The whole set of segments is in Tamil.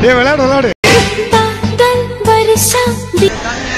டேய் விளையாடு விளையாடு बादल वर्षा दि-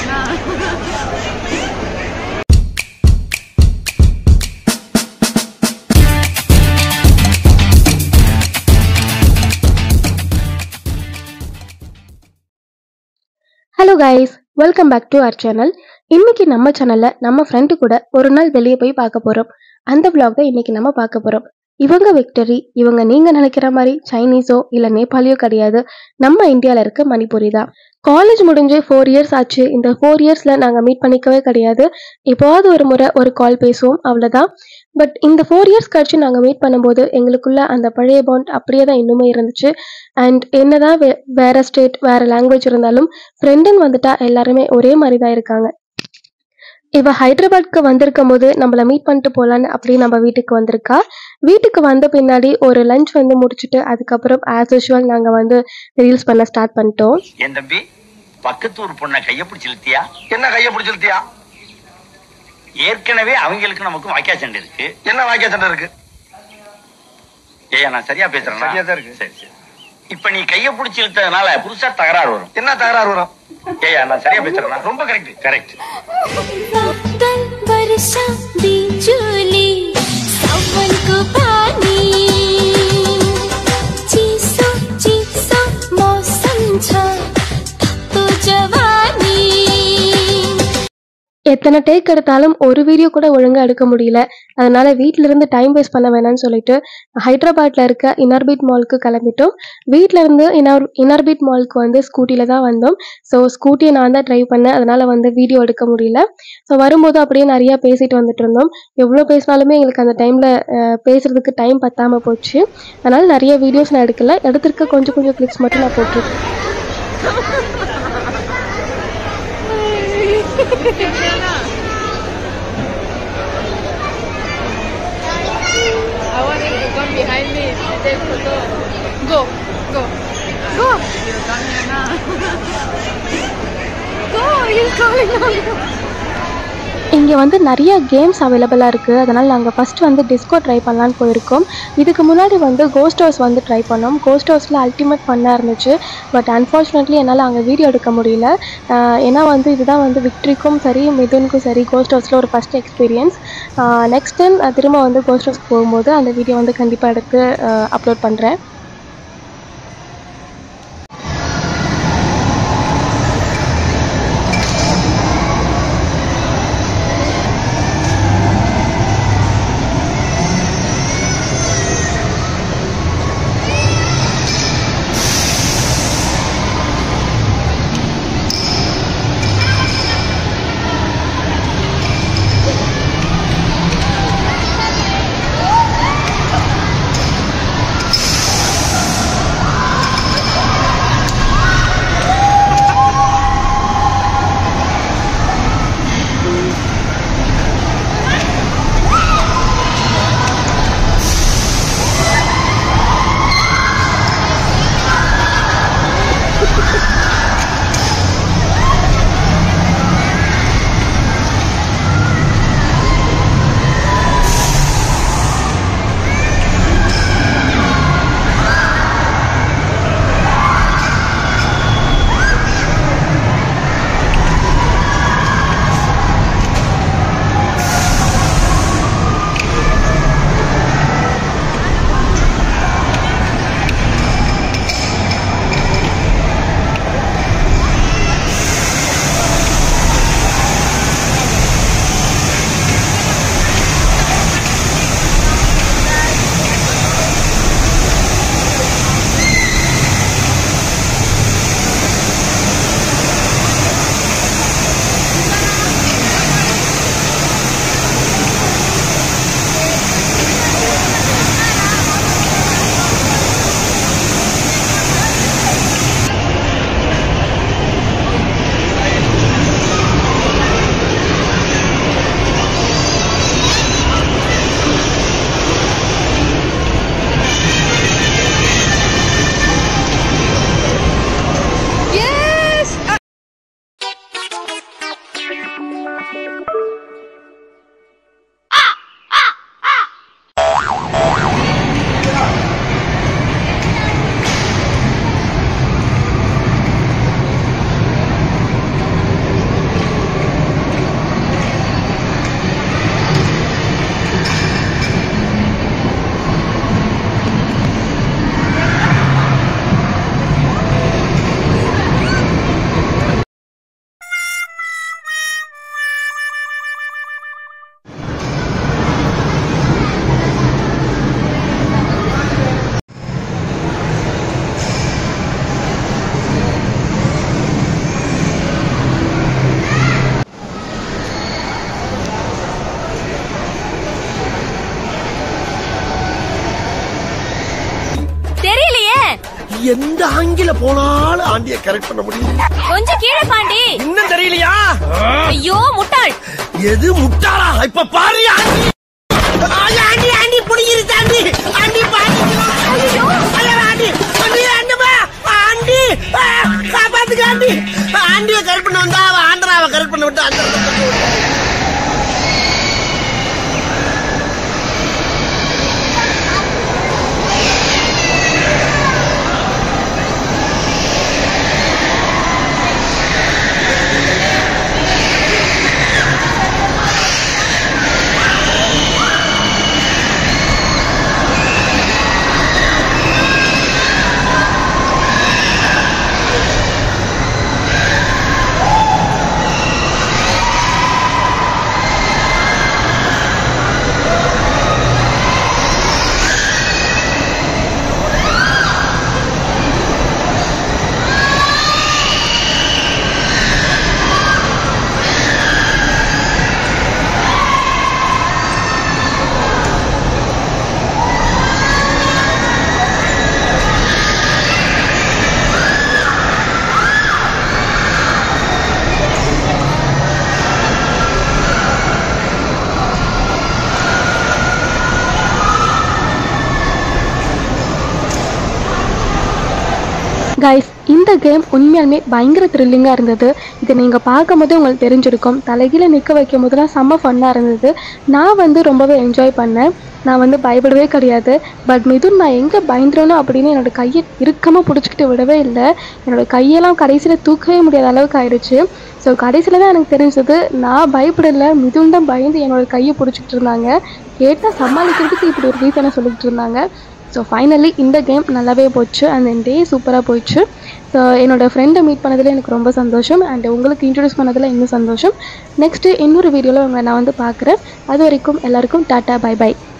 hello guys welcome back to our channel இன்னைக்கு நம்ம சேனல்ல நம்ம ஃப்ரெண்டு கூட ஒரு நாள் வெளியே போய் பார்க்க போறோம் அந்த vlog தான் இன்னைக்கு நம்ம பார்க்க போறோம் இவங்க விக்டரி இவங்க நீங்க நினைக்கிற மாதிரி சைனீஸோ இல்ல நேபாளியோ கிடையாது நம்ம இந்தியால இருக்க மணிப்புரி தான் காலேஜ் முடிஞ்சு ஃபோர் இயர்ஸ் ஆச்சு இந்த ஃபோர் இயர்ஸ்ல நாங்க மீட் பண்ணிக்கவே கிடையாது எப்போவாவது ஒரு முறை ஒரு கால் பேசுவோம் அவ்வளவுதான் பட் இந்த ஃபோர் இயர்ஸ் கழிச்சு நாங்க மீட் பண்ணும்போது எங்களுக்குள்ள அந்த பழைய பாண்ட் அப்படியே தான் இன்னுமே இருந்துச்சு அண்ட் என்னதான் வே- வேற ஸ்டேட் வேற லாங்குவேஜ் இருந்தாலும் ஃப்ரெண்டுன்னு வந்துட்டா எல்லாருமே ஒரே மாதிரி தான் இருக்காங்க இவ ஹைதராபாத்க்கு வந்திருக்கும் போது நம்மள மீட் பண்ணிட்டு போலான்னு அப்படி நம்ம வீட்டுக்கு வந்திருக்கா வீட்டுக்கு வந்த பின்னாடி ஒரு லஞ்ச் வந்து முடிச்சுட்டு அதுக்கப்புறம் ஆஸ் யூஷுவல் நாங்க வந்து ரீல்ஸ் பண்ண ஸ்டார்ட் பண்ணிட்டோம் என் தம்பி பக்கத்து ஊர் பொண்ணை கைய பிடிச்சு இழுத்தியா என்ன கைய பிடிச்சிருத்தியா ஏற்கனவே அவங்களுக்கு நமக்கு வாக்கியா சண்டை இருக்கு என்ன வாக்கிய சண்டை இருக்கு ஏயா நான் சரியா பேசுறேன் சரியா தான் இருக்கு. சரி சரி இப்ப நீ கைய பிடிச்சு இழுத்ததுனால புதுசா தகராறு வரும் என்ன தகராறு வரும் ஏயா நான் சரியா பேசுறேன் ரொம்ப கரெக்ட் கரெக்ட் बादल वर्षा बिजुली सावन को पानी चिसो चिसो मौसम छ तो जवानी எத்தனை டேக் எடுத்தாலும் ஒரு வீடியோ கூட ஒழுங்கா எடுக்க முடியல அதனால வீட்ல இருந்து டைம் வேஸ்ட் பண்ண வேணாம்னு சொல்லிட்டு ஹைதராபாத்ல இருக்க இனர்பீட் மாலுக்கு கிளம்பிட்டோம் வீட்ல இருந்து இனர் இனர்பீட் மாலுக்கு வந்து ஸ்கூட்டில தான் வந்தோம் ஸோ ஸ்கூட்டியை நான் தான் டிரைவ் பண்ணேன் அதனால வந்து வீடியோ எடுக்க முடியல ஸோ வரும்போது அப்படியே நிறைய பேசிட்டு வந்துட்டு இருந்தோம் எவ்வளோ பேசினாலுமே எங்களுக்கு அந்த டைம்ல பேசுறதுக்கு டைம் பத்தாம போச்சு அதனால நிறைய வீடியோஸ் நான் எடுக்கல எடுத்திருக்க கொஞ்சம் கொஞ்சம் கிளிப்ஸ் மட்டும் நான் போட்டிருக்கேன் I want you to come behind me and take photo. Go, go, go. You come here now. go, he's coming now. இங்கே வந்து நிறைய கேம்ஸ் அவைலபிளாக இருக்குது அதனால் நாங்கள் ஃபஸ்ட்டு வந்து டிஸ்கோ ட்ரை பண்ணலான்னு போயிருக்கோம் இதுக்கு முன்னாடி வந்து கோஸ்ட் ஹவுஸ் வந்து ட்ரை பண்ணோம் கோஸ்ட் ஹவுஸில் அல்டிமேட் ஃபன்னாக இருந்துச்சு பட் அன்ஃபார்ச்சுனேட்லி என்னால் அங்கே வீடியோ எடுக்க முடியல ஆஹ் ஏன்னா வந்து இதுதான் வந்து விக்ட்ரிக்கும் சரி மிதுனுக்கும் சரி கோஸ்ட் ஹவுஸில் ஒரு ஃபஸ்ட் எக்ஸ்பீரியன்ஸ் நெக்ஸ்ட் டைம் திரும்ப வந்து கோஸ்ட் ஹவுஸ் போகும்போது அந்த வீடியோ வந்து கண்டிப்பாக எடுத்து அப்லோட் பண்ணுறேன் எந்த ஆங்கில போனாலும் ஆண்டிய கரெக்ட் பண்ண முடியும் கொஞ்சம் கீழே பாண்டி இன்னும் தெரியலையா ஐயோ முட்டாள் எது முட்டாளா இப்ப பாரு ஆண்டி ஆய், ஆண்டி ஆண்டி புடிங்கிருச்சு ஆண்டி ஆண்டி பாத்து ஐயோ ஐயோ, ஆண்டி ஆண்டி ஆண்டி பா ஆண்டி ஆ, காப்பாத்துக்க ஆண்டி ஆண்டிய கரெக்ட் பண்ண வந்தா அவ ஆண்டராவை கரெக்ட் பண்ண விட்டு அந்த கைஸ் இந்த கேம் உண்மையாலுமே பயங்கர த்ரில்லிங்காக இருந்தது இதை நீங்கள் பார்க்கும் போதே உங்களுக்கு தெரிஞ்சிருக்கும் தலைகீழ நிற்க வைக்கும் போதெல்லாம் செம்ம ஃபன்னாக இருந்தது நான் வந்து ரொம்பவே என்ஜாய் பண்ணேன் நான் வந்து பயப்படவே கிடையாது பட் மிதுன் நான் எங்கே பயந்துறேனோ அப்படின்னு என்னோட கையை இறுக்கமாக பிடிச்சிக்கிட்டு விடவே இல்லை என்னோட கையெல்லாம் கடைசியில் தூக்கவே முடியாத அளவுக்கு ஆயிடுச்சு ஸோ கடைசியில் தான் எனக்கு தெரிஞ்சது நான் பயப்படலை மிதுன் தான் பயந்து என்னோட கையை பிடிச்சிக்கிட்டு இருந்தாங்க கேட்டால் சமாளிக்கிறதுக்கு இப்படி ஒரு ரீசனை சொல்லிக்கிட்டு இருந்தாங்க ஸோ ஃபைனலி இந்த கேம் நல்லாவே போச்சு அந்த டே சூப்பராக போயிடுச்சு ஸோ என்னோட ஃப்ரெண்டை மீட் பண்ணதில் எனக்கு ரொம்ப சந்தோஷம் அண்ட் உங்களுக்கு இன்ட்ரடியூஸ் பண்ணதில் இன்னும் சந்தோஷம் நெக்ஸ்ட்டு இன்னொரு வீடியோவில் உங்களை நான் வந்து பார்க்குறேன் அது வரைக்கும் எல்லாருக்கும் டாட்டா பை பை